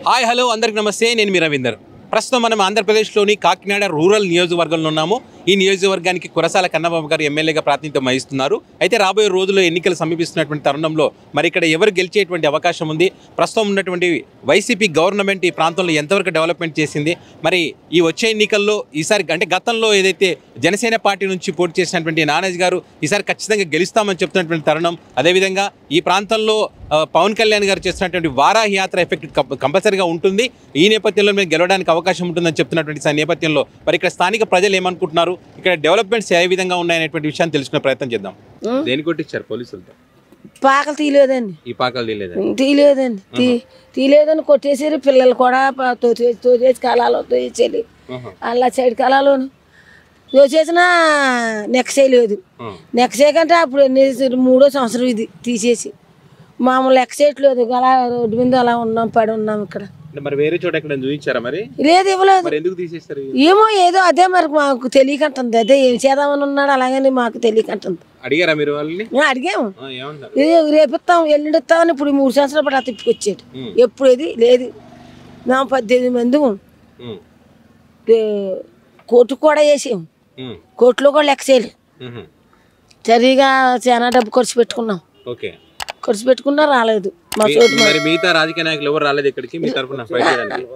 Hi hello అందరికి నమస్తే నేను మీ రవీందర్ ప్రస్తుతం మనం ఆంధ్రప్రదేశ్లోని కాకినాడ రూరల్ నియోజకవర్గంలో ఉన్నాము ఈ నియోజకవర్గానికి కురసాల కన్నబాబు గారు ఎమ్మెల్యేగా ప్రాతినిధ్యం వహిస్తున్నారు అయితే రాబోయే రోజుల్లో ఎన్నికలు సమీపిస్తున్నటువంటి తరుణంలో మరి ఇక్కడ ఎవరు గెలిచేటువంటి అవకాశం ఉంది ప్రస్తుతం ఉన్నటువంటి వైసీపీ గవర్నమెంట్ ఈ ప్రాంతంలో ఎంతవరకు డెవలప్మెంట్ చేసింది మరి ఈ వచ్చే ఎన్నికల్లో ఈసారి అంటే గతంలో ఏదైతే జనసేన పార్టీ నుంచి పోటీ చేసినటువంటి నానేజ్ గారు ఈసారి ఖచ్చితంగా గెలుస్తామని చెప్తున్నటువంటి తరుణం అదేవిధంగా ఈ ప్రాంతంలో ఆ, పవన్ కళ్యాణ్ గారు చేస్తున్నటువంటి వారాహి యాత్ర ఎఫెక్ట్ కం- కంపల్సరీగా ఉంటుంది ఈ నేపథ్యంలో మేము గెలవడానికి అవకాశం ఉంటుందని చెప్తున్నటువంటి స- నేపథ్యంలో మరి ఇక్కడ స్థానిక ప్రజలు ఏమనుకుంటున్నారు ఇక్కడ డెవలప్మెంట్స్ ఏ విధంగా ఉన్నాయనేటువంటి విషయాన్ని తెలుసుకునే ప్రయత్నం చేద్దాం దేని కొట్టించారు పోలీసులతో పాకలు తీయలేదండి ఈ పాకాలు తీయలేదు తీయలేదండి తీ తీయలేదని కొట్టేసారు పిల్లలు కూడా ప- తోచే- తోచేసి కాలాలు తోచేసి అలా సైడ్ కాలాలోను తోచేసిన నెక్స్ట్ చేయలేదు నెక్స్ట్ చేయకంటే అప్పుడు ఎన్ని మూడో సంవత్సరం ఇది తీసేసి మామూలు లెక్క చేయట్లేదు అలా రోడ్డు మీద అలా ఉన్నాం పడి ఉన్నాం ఇక్కడ అంటే మరి వేరే చోట ఎక్కడ చూపించారా మరి లేదు ఇవ్వలేదు మరి ఎందుకు తీసేస్తారు ఏమో ఏదో అదే మరి మాకు తెలియకంటుంది అదే ఏం చేద్దామని ఉన్నాడు అలాగని మాకు తెలియకంటుంది అడిగారా మీరు వాళ్ళని మేము అడిగాము ఆ, ఏమన్నారు ఇది రేపిస్తాం ఎల్లుండి ఇస్తామని ఇప్పుడు మూడు సంవత్సరాలు పడి తిప్పుకొచ్చాడు ఉమ్. ఎప్పుడు ఇది లేదు మేము పద్దెనిమిది మంది ఉన్నాం. ఉమ్, ఏ, కోర్టుకు కూడా వేసాం ఉమ్, కోర్టులో కూడా లెక్క చేయలేదు ఉమ్, సరిగా చాలా డబ్బు ఖర్చు పెట్టుకున్నాం ఓకే ఖర్చు పెట్టుకున్నా రాలేదు మా మీ- చోటు మరి మిగతా రాజకీయ నాయకులు ఎవరు రాలేదు ఇక్కడికి మీ తరఫున ఫైట్ చేయడానికి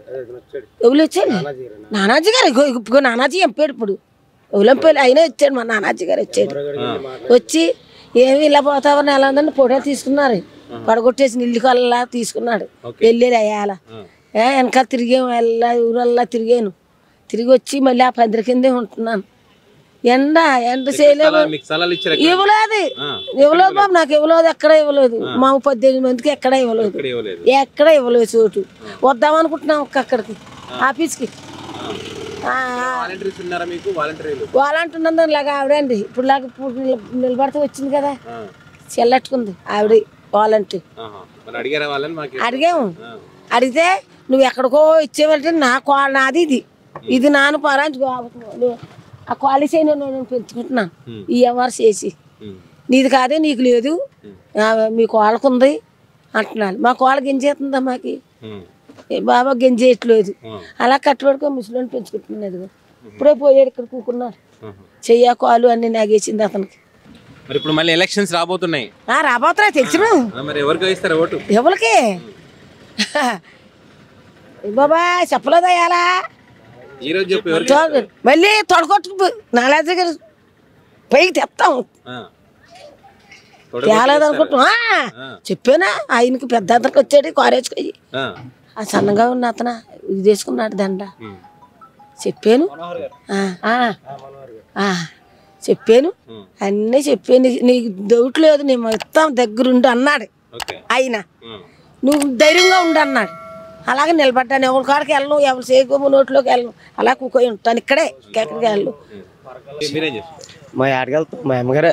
ఎవరు వచ్చాడు నానాజీ గారు ఇగో ఇగో నానాజీ ఎంపాడు ఇప్పుడు ఎవరంపాడు అయినా వచ్చాడు మా నానాజీ గారు వచ్చాడు వచ్చి ఏమి ఇలా పోతావని ఎలా ఉందని ఫోటోలు తీసుకున్నారు పడగొట్టేసి ఇల్లు కల్లా తీసుకున్నాడు వెళ్ళేది అయ్యాల ఏ వెనకాల తిరిగాము వెళ్ళా ఊరల్లా తిరిగాను తిరిగి వచ్చి మళ్ళీ ఆ పందిరి కిందే ఉంటున్నాను ఎండ ఎండ చేయలేము స్థలాలు- మీకు స్థలాలు ఇచ్చారు ఇవ్వలేదు ఇవ్వలేదు బాబు నాకు ఇవ్వలేదు ఎక్కడ ఇవ్వలేదు మా పద్దెనిమిది మందికి ఎక్కడ ఇవ్వలేదు ఇక్కడ ఇవ్వలేదు ఎక్కడ ఇవ్వలేదు చోటు వద్దాం అనుకుంటున్నాం ఒక్క అక్కడికి ఆఫీస్కి ఆ, వాలంటీర్స్ ఉన్నారా మీకు వాలంటీర్లు వాళ్ళంటున్నది ఇలాగ ఆవిడండి ఇప్పుడు లాగా ఇప్పుడు నిల- నిలబడితే వచ్చింది కదా చెల్లట్టుకుంది ఆవిడ వాళ్ళంటే మరి అడిగారా వాళ్ళని మాకు అడిగాము అడిగితే నువ్వు ఎక్కడికో ఇచ్చేవంటే నా కా నాది ఇది ఇది నాను పరాంచి ఆ క్వాలిటీ అయిన నేను పెంచుకుంటున్నాను ఈ ఎవరు చేసి నీది కాదే నీకు లేదు ఆ, మీ కోళ్ళకు ఉంది అంటున్నాను మా కోళ్ళ గింజేస్తుందా మాకి ఏ బాబా గింజేయట్లేదు అలా కట్టుబడుకో ముసలిని పెంచుకుంటున్నది ఇప్పుడే పోయాడు ఇక్కడ కూకున్నాడు చెయ్య కాలు అన్ని నాగేసింది అతనికి మరి ఇప్పుడు మళ్ళీ ఎలక్షన్స్ రాబోతున్నాయి ఆ రాబోతున్నా తెలుసును ఆ, మరి ఎవరికి ఇస్తారు ఓటు ఎవరికి బాబా చెప్పలేదా ఎలా ఈ రోజు చెప్పు ఎవరికి తోడు- మళ్ళీ తొడగొట్టు నాలా దగ్గర పైకి తెస్తాం ఆ. తేలేదు అనుకుంటున్నా చెప్పానా ఆయనకి పెద్ద అతనికి వచ్చాడు కారేజ్కి ఆ. ఆ సన్నగా ఉన్న అతను ఇది తీసుకున్నాడు దండ ఉమ్. చెప్పాను ఆ, ఆ, ఆ, చెప్పాను ఉమ్. అన్నీ చెప్పాను నీకు- నీకు డౌట్ లేదు నేను మొత్తం దగ్గరుండి అన్నాడు ఓకే ఆయన ఉమ్. నువ్వు ధైర్యంగా ఉండు అన్నాడు అలాగే నిలబడ్డాను ఎవరి కాడికి వెళ్ళను ఎవరు సేపు నోట్లోకి వెళ్ళను అలా కూకొని ఉంటాను ఇక్కడే ఎక్కడికి వెళ్ళను మీరేం చేస్తారు మా ఆడికెళ్తాం మా అమ్మగారే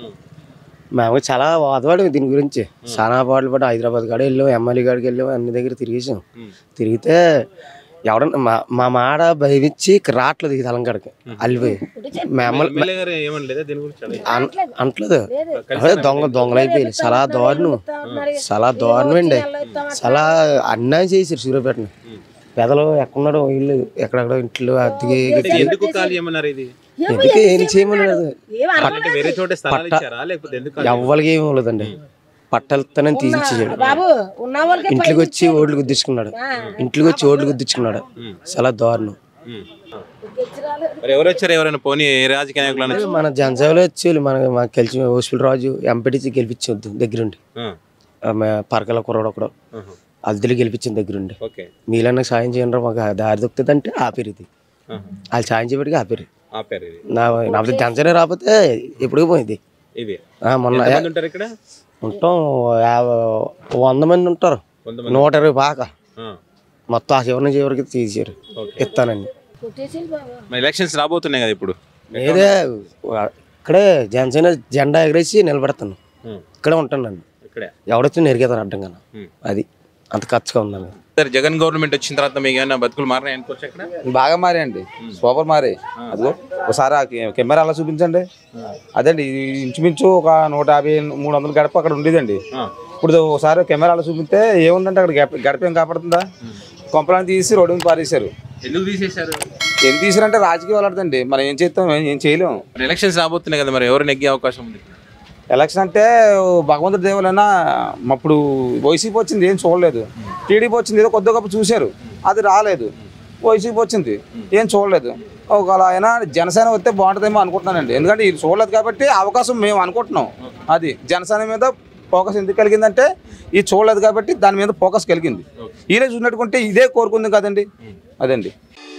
మా అమ్మగారు చాలా వాదవాడు దీని గురించి చాలా పాటలు పడి హైదరాబాద్ కాడ వెళ్ళాం ఎమ్మెల్యే కాడికి వెళ్ళాం అన్ని దగ్గర తిరిగేసాం తిరిగితే ఎవడన్నా మా మా మాడ భయమిచ్చి రావట్లేదు ఈ తలంకాడికి అల్లిపోయి మా అమ్మ ఎమ్మెల్యే గారు ఏమని లేదా దీని గురించి అడగ- అన్- అంటలేదు అదే దొంగ దొంగలైపోయి చాలా దారుణం చాలా దారుణం అండి చాలా అన్యాయం చేసారు సూర్యపేటని పెదలు ఎక్కడున్నాడో ఇల్లు ఎక్కడెక్కడ ఇంట్లో అద్దెకి అంటే ఎందుకు ఖాళీ ఏమన్నారు ఇది ఎందుకు ఏం చేయమన్నారు అంటే వేరే చోట స్థలాలు ఇచ్చారా లేకపోతే ఎందుకు ఖాళీ? ఎవ్వరికి ఏమి ఉండదండి పట్టలతోనే తీసిచ్చేసాడు బాబు ఉన్న వాళ్ళకి ఇంట్లోకి వచ్చి ఓట్లు గుద్దించుకున్నాడు ఇంట్లోకి వచ్చి ఓట్లు గుద్దించుకున్నాడు చాలా దారుణం ఉమ్. మరి ఎవరు వచ్చారు ఎవరైనా పోనీ ఏ రాజకీయ నాయకులు అనొచ్చు మన జనసేవలో వచ్చి మన మాకు గెలిచి హోస్పిటల్ రాజు ఎంపీటీసీ గెలిపించొద్దు దగ్గరుండి ఆమె పరకల కుర్రాడు ఒకడు అద్దెలు గెలిపించింది దగ్గరుండి ఓకే మీలన్నా సాయం చేయండి మాకు ఆ దారి దొక్కుతుంది అంటే ఆపేరు ఇది వాళ్ళు సాయం చేయబడికి ఆపేరు ఆపారు ఇది నా నా జనసేన రాకపోతే ఎప్పుడు పోయింది ఇది ఆ, మొన్న ఎంతమంది ఉంటారు ఇక్కడ ఉంటాం యాభై వంద మంది ఉంటారు వంద నూట ఇరవై పాక ఆ. మొత్తం ఆ చివరి నుంచి చివరికి తీసారు ఇస్తానండి కొట్టేసేయండి బాబు మరి ఎలక్షన్స్ రాబోతున్నాయి కదా ఇప్పుడు లేదే ఇక్కడే జనసేన జెండా ఎగరేసి నిలబెడతాను ఉమ్. ఇక్కడే ఉంటానండి ఇక్కడే ఎవడొచ్చి నెరిగేతాను అడ్డంగా ఉమ్. అది అంత ఖర్చుగా ఉందండి సరే జగన్ గవర్నమెంట్ వచ్చిన తర్వాత మీకు ఏమైనా బతుకులు మారినాయి అనుకోవచ్చు అక్కడ బాగా మారాయండి సూపర్ మారి అదిగో ఒకసారి ఆ కె- కెమెరా అలా చూపించండి అదండి ఇది ఇంచుమించు ఒక నూట యాభై మూడు వందల గడప అక్కడ ఉండేదండి ఇప్పుడు ఒకసారి కెమెరాలో చూపిస్తే ఏముందంటే అక్కడ గడప గడప ఏం కాపాడుతుందా కొంపలను తీసి రోడ్డు మీద పారేశారు ఎందుకు తీసేశారు ఏం తీసారంటే రాజకీయ వాళ్ళదండి మనం ఏం చేస్తాం ఏం- ఏం చేయలేం మరి ఎలక్షన్స్ రాబోతున్నాయి కదా మరి ఎవరు నెగ్గే అవకాశం ఉంది ఎలక్షన్ అంటే భగవంతుడి దేవులైనా అప్పుడు వైసీపీ వచ్చింది ఏం చూడలేదు టీడీపీ వచ్చింది ఏదో కొద్ది గొప్ప చూశారు అది రాలేదు వైసీపీ వచ్చింది ఏం చూడలేదు ఒకవేళ అయినా జనసేన వస్తే బాగుంటుందేమో అనుకుంటున్నానండి ఎందుకంటే ఇది చూడలేదు కాబట్టి అవకాశం మేము అనుకుంటున్నాం అది జనసేన మీద ఫోకస్ ఎందుకు కలిగిందంటే ఇది చూడలేదు కాబట్టి దాని మీద ఫోకస్ కలిగింది ఈరోజు చూసినట్టుకుంటే ఇదే కోరుకుంది కదండి అదండి